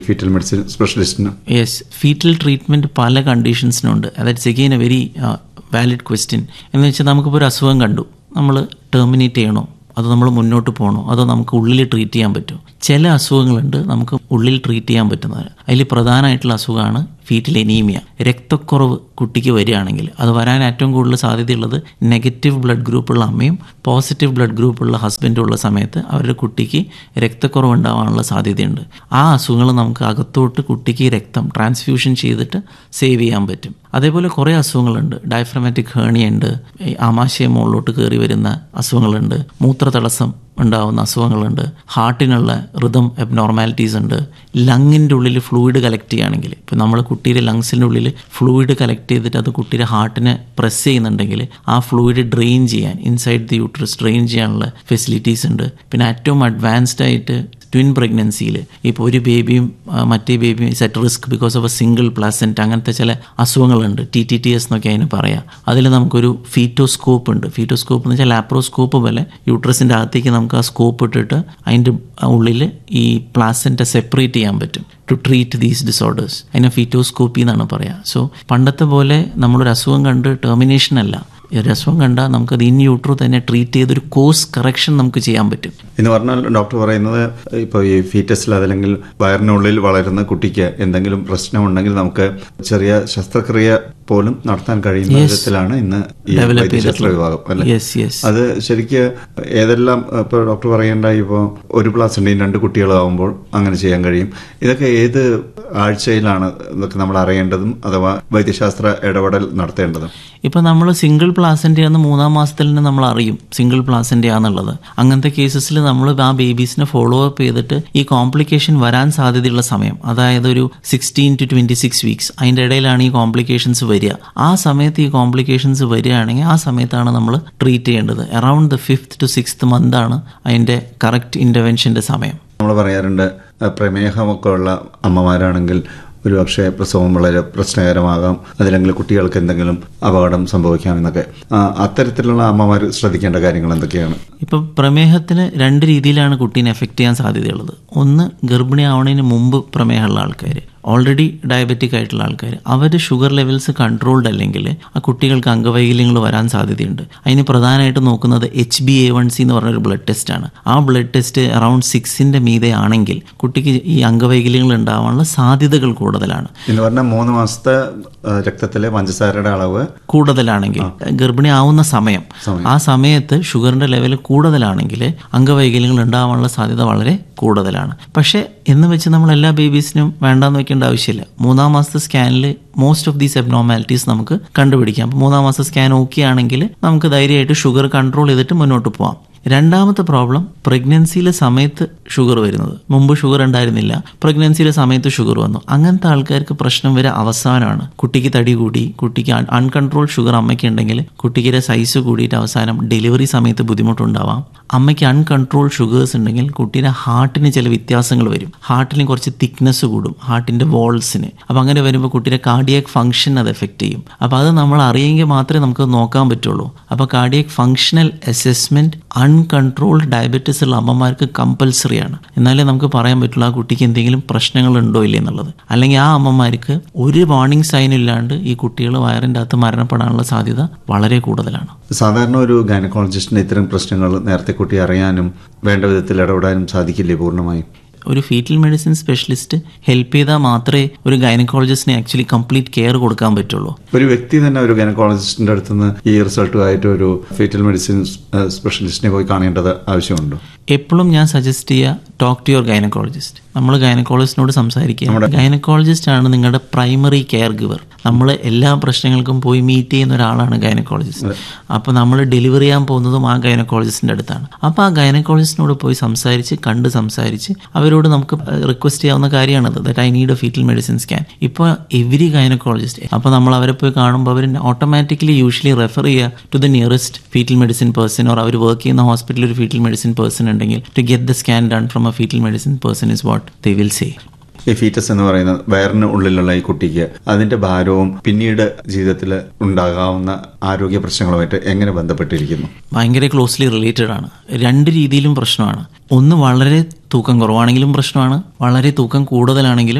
fetal medicine സ്പെഷ്യലിസ്റ്റിന് yes foetal treatment പല കണ്ടീഷൻസിനുണ്ട് that's again a very valid question എന്ന് വെച്ചാൽ നമുക്കിപ്പോൾ ഒരു അസുഖം കണ്ടു നമ്മൾ ടെർമിനേറ്റ് ചെയ്യണോ അതോ നമ്മൾ മുന്നോട്ട് പോകണോ അതോ നമുക്ക് ഉള്ളിൽ ട്രീറ്റ് ചെയ്യാൻ പറ്റുമോ ചില അസുഖങ്ങളുണ്ട് നമുക്ക് ഉള്ളിൽ ട്രീറ്റ് ചെയ്യാൻ പറ്റുന്നത് അതിൽ പ്രധാനമായിട്ടുള്ള അസുഖമാണ് ഫീറ്റൽ എനീമിയ രക്തക്കുറവ് കുട്ടിക്ക് വരികയാണെങ്കിൽ അത് വരാൻ ഏറ്റവും കൂടുതൽ സാധ്യതയുള്ളത് നെഗറ്റീവ് ബ്ലഡ് ഗ്രൂപ്പുള്ള അമ്മയും പോസിറ്റീവ് ബ്ലഡ് ഗ്രൂപ്പുള്ള ഹസ്ബൻഡും ഉള്ള സമയത്ത് അവരുടെ കുട്ടിക്ക് രക്തക്കുറവ് ഉണ്ടാവാനുള്ള സാധ്യതയുണ്ട് ആ അസുഖങ്ങൾ നമുക്ക് അകത്തോട്ട് കുട്ടിക്ക് രക്തം ട്രാൻസ്ഫ്യൂഷൻ ചെയ്തിട്ട് സേവ് ചെയ്യാൻ പറ്റും അതേപോലെ കുറേ അസുഖങ്ങളുണ്ട് ഡയഫ്രമാറ്റിക് ഹേണിയ ഉണ്ട് ഈ ആമാശയം മുകളിലോട്ട് കയറി വരുന്ന അസുഖങ്ങളുണ്ട് മൂത്രതടസ്സം ഉണ്ടാവുന്ന അസുഖങ്ങളുണ്ട് ഹാർട്ടിനുള്ള റിതം എബ്നോർമാലിറ്റീസ് ഉണ്ട് ലങ്ങിൻ്റെ ഉള്ളിൽ ഫ്ലൂയിഡ് കളക്ട് ചെയ്യുകയാണെങ്കിൽ ഇപ്പോൾ നമ്മൾ കുട്ടിയുടെ ലങ്സിൻ്റെ ഉള്ളിൽ ഫ്ലൂയിഡ് കളക്ട് ചെയ്തിട്ട് അത് കുട്ടിയുടെ ഹാർട്ടിനെ പ്രസ് ചെയ്യുന്നുണ്ടെങ്കിൽ ആ ഫ്ലൂയിഡ് ഡ്രെയിൻ ചെയ്യാൻ ഇൻസൈഡ് ദി യൂട്രസ് ഡ്രെയിൻ ചെയ്യാനുള്ള ഫെസിലിറ്റീസ് ഉണ്ട് പിന്നെ ഏറ്റവും അഡ്വാൻസ്ഡ് ആയിട്ട് ട്വിൻ പ്രഗ്നൻസിയിൽ ഇപ്പോൾ ഒരു ബേബിയും മറ്റേ ബേബിയും is at risk because of a single placenta അങ്ങനത്തെ ചില അസുഖങ്ങളുണ്ട് ടി ടി ടി എസ് എന്നൊക്കെ അതിന് പറയാം അതിൽ നമുക്കൊരു ഫീറ്റോസ്കോപ്പ് ഉണ്ട് ഫീറ്റോസ്കോപ്പ് എന്ന് വെച്ചാൽ ലാപ്രോസ്കോപ്പ് പോലെ യൂട്രസിൻ്റെ അകത്തേക്ക് നമുക്ക് ആ സ്കോപ്പ് ഇട്ടിട്ട് അതിൻ്റെ ഉള്ളിൽ ഈ പ്ലാസൻറ്റ സെപ്പറേറ്റ് ചെയ്യാൻ പറ്റും ടു ട്രീറ്റ് ദീസ് ഡിസോർഡേഴ്സ് അതിനെ ഫീറ്റോസ്കോപ്പി എന്നാണ് പറയുക സോ പണ്ടത്തെ പോലെ നമ്മളൊരു അസുഖം കണ്ട് ടെർമിനേഷൻ അല്ല ഒരു അസുഖം കണ്ടാൽ നമുക്കത് ഇൻ യൂട്രോ തന്നെ ട്രീറ്റ് ചെയ്തൊരു കോഴ്സ് കറക്ഷൻ നമുക്ക് ചെയ്യാൻ പറ്റും എന്ന് പറഞ്ഞാൽ ഡോക്ടർ പറയുന്നത് ഇപ്പോൾ ഈ ഫീറ്റസിൽ അതല്ലെങ്കിൽ വയറിനുള്ളിൽ വളരുന്ന കുട്ടിക്ക് എന്തെങ്കിലും പ്രശ്നമുണ്ടെങ്കിൽ നമുക്ക് ചെറിയ ശസ്ത്രക്രിയ പോലും നടത്താൻ കഴിയുന്ന വിധത്തിലാണ് ഇന്ന് ഈ വൈദ്യശാസ്ത്ര വിഭാഗം അല്ലെ യെസ് യെസ് അത് ശരിക്ക് ഏതെല്ലാം ഇപ്പോൾ ഡോക്ടർ പറയേണ്ടായി ഇപ്പോൾ ഒരു പ്ലാസിൻ്റെയും രണ്ട് കുട്ടികളാവുമ്പോൾ അങ്ങനെ ചെയ്യാൻ കഴിയും ഇതൊക്കെ ഏത് ആഴ്ചയിലാണ് ഇതൊക്കെ നമ്മൾ അറിയേണ്ടതും അഥവാ വൈദ്യശാസ്ത്ര ഇടപെടൽ നടത്തേണ്ടതും ഇപ്പം നമ്മൾ സിംഗിൾ പ്ലാസൻ്റെ ആണെന്ന് മൂന്നാം മാസത്തിൽ തന്നെ നമ്മൾ അറിയും സിംഗിൾ പ്ലാസൻ്റെ ആണെന്നുള്ളത് അങ്ങനത്തെ കേസസിൽ നമ്മൾ ആ ബേബീസിനെ ഫോളോ അപ്പ് ചെയ്തിട്ട് ഈ കോംപ്ലിക്കേഷൻ വരാൻ സാധ്യതയുള്ള സമയം അതായത് ഒരു sixteen to twenty six weeks അതിൻ്റെ ഇടയിലാണ് ഈ കോംപ്ലിക്കേഷൻസ് വരിക ആ സമയത്ത് ഈ കോംപ്ലിക്കേഷൻസ് വരികയാണെങ്കിൽ ആ സമയത്താണ് നമ്മൾ ട്രീറ്റ് ചെയ്യേണ്ടത് around the fifth to sixth month ആണ് അതിൻ്റെ കറക്റ്റ് ഇൻ്റർവെൻഷൻ്റെ സമയം നമ്മൾ പറയാറുണ്ട് പ്രമേഹമൊക്കെ ഉള്ള അമ്മമാരാണെങ്കിൽ ഒരുപക്ഷെ പ്രസവം വളരെ പ്രശ്നകരമാകാം അതല്ലെങ്കിൽ കുട്ടികൾക്ക് എന്തെങ്കിലും അപകടം സംഭവിക്കാമെന്നൊക്കെ അത്തരത്തിലുള്ള അമ്മമാർ ശ്രദ്ധിക്കേണ്ട കാര്യങ്ങൾ എന്തൊക്കെയാണ് ഇപ്പം പ്രമേഹത്തിന് രണ്ട് രീതിയിലാണ് കുട്ടീനെ എഫക്റ്റ് ചെയ്യാൻ സാധ്യതയുള്ളത് ഒന്ന് ഗർഭിണി ആവണതിന് മുമ്പ് പ്രമേഹമുള്ള ആൾക്കാർ ഓൾറെഡി ഡയബറ്റിക് ആയിട്ടുള്ള ആൾക്കാർ അവർ ഷുഗർ ലെവൽസ് കൺട്രോൾഡ് അല്ലെങ്കിൽ ആ കുട്ടികൾക്ക് അംഗവൈകല്യങ്ങൾ വരാൻ സാധ്യതയുണ്ട് അതിന് പ്രധാനമായിട്ട് നോക്കുന്നത് H B A one C എന്ന് പറഞ്ഞൊരു ബ്ലഡ് ടെസ്റ്റാണ് ആ ബ്ലഡ് ടെസ്റ്റ് അറൌണ്ട് സിക്സിൻ്റെ മീതെ ആണെങ്കിൽ കുട്ടിക്ക് ഈ അംഗവൈകല്യങ്ങൾ ഉണ്ടാവാനുള്ള സാധ്യതകൾ കൂടുതലാണ് എന്ന് പറഞ്ഞാൽ മൂന്ന് മാസത്തെ രക്തത്തിലെ പഞ്ചസാരയുടെ അളവ് കൂടുതലാണെങ്കിൽ ഗർഭിണി ആവുന്ന സമയം ആ സമയത്ത് ഷുഗറിന്റെ ലെവൽ കൂടുതലാണെങ്കിൽ അംഗവൈകല്യങ്ങൾ ഉണ്ടാവാനുള്ള സാധ്യത വളരെ കൂടുതലാണ് പക്ഷേ എന്ന് വെച്ച് നമ്മൾ എല്ലാ ബേബീസിനും വേണ്ടാന്ന് വെക്കേണ്ട ആവശ്യമില്ല മൂന്നാം മാസത്തെ സ്കാനിൽ മോസ്റ്റ് ഓഫ് ദീസ് എബ്നോമാലിറ്റീസ് നമുക്ക് കണ്ടുപിടിക്കാം അപ്പോൾ മൂന്നാം മാസത്തെ സ്കാൻ ഓക്കെ ആണെങ്കിൽ നമുക്ക് ധൈര്യമായിട്ട് ഷുഗർ കൺട്രോൾ ചെയ്തിട്ട് മുന്നോട്ട് പോകാം രണ്ടാമത്തെ പ്രോബ്ലം പ്രഗ്നൻസിയിലെ സമയത്ത് ഷുഗർ വരുന്നത് മുമ്പ് ഷുഗർ ഉണ്ടായിരുന്നില്ല പ്രഗ്നൻസിയിലെ സമയത്ത് ഷുഗർ വന്നു അങ്ങനത്തെ ആൾക്കാർക്ക് പ്രശ്നം വരെ അവസാനമാണ് കുട്ടിക്ക് തടി കൂടി കുട്ടിക്ക് അൺകൺട്രോൾ ഷുഗർ അമ്മയ്ക്ക് ഉണ്ടെങ്കിൽ കുട്ടിക്കിടെ സൈസ് കൂടിയിട്ട് അവസാനം ഡെലിവറി സമയത്ത് ബുദ്ധിമുട്ടുണ്ടാവാം അമ്മയ്ക്ക് അൺകൺട്രോൾ ഷുഗേഴ്സ് ഉണ്ടെങ്കിൽ കുട്ടീൻ്റെ ഹാർട്ടിന് ചില വ്യത്യാസങ്ങൾ വരും ഹാർട്ടിന് കുറച്ച് തിക്നെസ് കൂടും ഹാർട്ടിൻ്റെ വോൾസിന് അപ്പോൾ അങ്ങനെ വരുമ്പോൾ കുട്ടിയുടെ കാർഡിയാക് ഫംഗ്ഷൻ അത് എഫക്റ്റ് ചെയ്യും അപ്പോൾ അത് നമ്മൾ അറിയെങ്കിൽ മാത്രമേ നമുക്ക് നോക്കാൻ പറ്റുള്ളൂ അപ്പോൾ cardiac functional assessment uncontrolled diabetes ഉള്ള അമ്മമാർക്ക് കമ്പൽസറിയാണ് എന്നാലേ നമുക്ക് പറയാൻ പറ്റുള്ളൂ ആ കുട്ടിക്ക് എന്തെങ്കിലും പ്രശ്നങ്ങളുണ്ടോ ഇല്ലേ എന്നുള്ളത് അല്ലെങ്കിൽ ആ അമ്മമാർക്ക് ഒരു വാർണിംഗ് സൈൻ ഇല്ലാണ്ട് ഈ കുട്ടികൾ വയറിൻ്റെ അകത്ത് മരണപ്പെടാനുള്ള സാധ്യത വളരെ കൂടുതലാണ് സാധാരണ ഒരു ഗൈനക്കോളജിസ്റ്റിന് ഇത്തരം പ്രശ്നങ്ങൾ നേരത്തെ കുട്ടി അറിയാനും വേണ്ട വിധത്തിൽ ഇടപെടാനും സാധിക്കില്ലേ പൂർണ്ണമായും ഒരു ഫീറ്റൽ മെഡിസിൻ സ്പെഷ്യലിസ്റ്റ് ഹെൽപ്പ് ചെയ്താൽ മാത്രമേ ഒരു ഗൈനക്കോളജിസ്റ്റിന് ആക്ച്വലി കംപ്ലീറ്റ് കെയർ കൊടുക്കാൻ പറ്റുള്ളൂ ഒരു വ്യക്തി തന്നെ ഒരു ഗൈനക്കോളജിസ്റ്റിന്റെ അടുത്തുനിന്ന് ഈ റിസൾട്ടുമായിട്ട് ഒരു ഫീറ്റൽ മെഡിസിൻ സ്പെഷ്യലിസ്റ്റിനെ പോയി കാണേണ്ടത് ആവശ്യമുണ്ടോ എപ്പോഴും ഞാൻ സജസ്റ്റ് ചെയ്യുക ടോക്ക് ടു യുവർ ഗൈനക്കോളജിസ്റ്റ് നമ്മൾ ഗൈനക്കോളജിസ്റ്റിനോട് സംസാരിക്കുക ഗൈനക്കോളജിസ്റ്റ് ആണ് നിങ്ങളുടെ പ്രൈമറി കെയർ ഗിവർ നമ്മൾ എല്ലാ പ്രശ്നങ്ങൾക്കും പോയി മീറ്റ് ചെയ്യുന്ന ഒരാളാണ് ഗൈനക്കോളജിസ്റ്റ് അപ്പോൾ നമ്മൾ ഡെലിവറി ചെയ്യാൻ പോകുന്നതും ആ ഗൈനക്കോളജിസ്റ്റിൻ്റെ അടുത്താണ് അപ്പോൾ ആ ഗൈനക്കോളജിസ്റ്റിനോട് പോയി സംസാരിച്ച് കണ്ട് സംസാരിച്ച് അവരോട് നമുക്ക് റിക്വസ്റ്റ് ചെയ്യാവുന്ന കാര്യമാണത് that I need a foetal medicine scan ഇപ്പോൾ എവരി ഗൈനക്കോളജിസ്റ്റ് അപ്പോൾ നമ്മൾ അവരെ പോയി കാണുമ്പോൾ അവർ ഓട്ടോമാറ്റിക്കലി യൂഷ്വലി റെഫർ ചെയ്യുക to the nearest foetal medicine person or അവർ വർക്ക് ചെയ്യുന്ന ഹോസ്പിറ്റലിൽ ഒരു ഫീറ്റൽ മെഡിസിൻ പേഴ്സൺ ഉണ്ടെങ്കിൽ to get the scan done from a foetal medicine person is what they will say ഈ ഫീറ്റസ് എന്ന് പറയുന്ന വയറിന് ഉള്ളിലുള്ള ഈ കുട്ടിക്ക് അതിന്റെ ഭാരവും പിന്നീട് ജീവിതത്തിൽ ഉണ്ടാകാവുന്ന ആരോഗ്യ പ്രശ്നങ്ങളുമായിട്ട് എങ്ങനെ ബന്ധപ്പെട്ടിരിക്കുന്നു ഭയങ്കര ക്ലോസ്ലി റിലേറ്റഡ് ആണ് രണ്ട് രീതിയിലും പ്രശ്നമാണ് ഒന്ന് വളരെ തൂക്കം കുറവാണെങ്കിലും പ്രശ്നമാണ് വളരെ തൂക്കം കൂടുതലാണെങ്കിലും